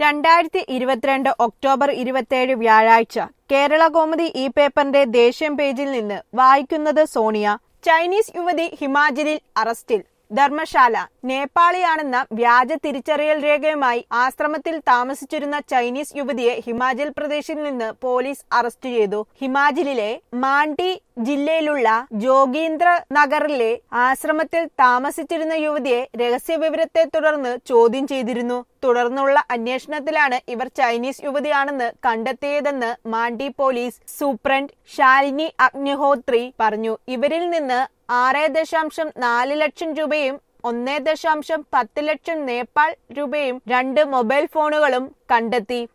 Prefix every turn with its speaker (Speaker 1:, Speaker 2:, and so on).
Speaker 1: രണ്ടായിരത്തി ഇരുപത്തിരണ്ട് ഒക്ടോബർ ഇരുപത്തിയേഴ് വ്യാഴാഴ്ച കേരള കോമഡി ഈ പേപ്പറിന്റെ ദേശീയം പേജിൽ നിന്ന് വായിക്കുന്നത് സോണിയ ചൈനീസ് യുവതി ഹിമാചലിൽ അറസ്റ്റിൽ ധർമ്മശാല നേപ്പാളിയാണെന്ന വ്യാജ തിരിച്ചറിയൽ രേഖയുമായി ആശ്രമത്തിൽ താമസിച്ചിരുന്ന ചൈനീസ് യുവതിയെ ഹിമാചൽ പ്രദേശിൽ നിന്ന് പോലീസ് അറസ്റ്റ് ചെയ്തു ഹിമാചലിലെ മാണ്ഡി ജില്ലയിലുള്ള ജോഗീന്ദ്ര നഗറിലെ ആശ്രമത്തിൽ താമസിച്ചിരുന്ന യുവതിയെ രഹസ്യവിവരത്തെ തുടർന്ന് ചോദ്യം ചെയ്തിരുന്നു തുടർന്നുള്ള അന്വേഷണത്തിലാണ് ഇവർ ചൈനീസ് യുവതിയാണെന്ന് കണ്ടെത്തിയതെന്ന് മാണ്ഡി പോലീസ് സൂപ്രണ്ട് ശാലിനി അഗ്നിഹോത്രി പറഞ്ഞു ഇവരിൽ നിന്ന് ആറ് ദശാംശം നാല് ലക്ഷം രൂപയും ഒന്നേ ദശാംശം പത്ത് ലക്ഷം നേപ്പാൾ രൂപയും രണ്ട് മൊബൈൽ ഫോണുകളും കണ്ടെത്തി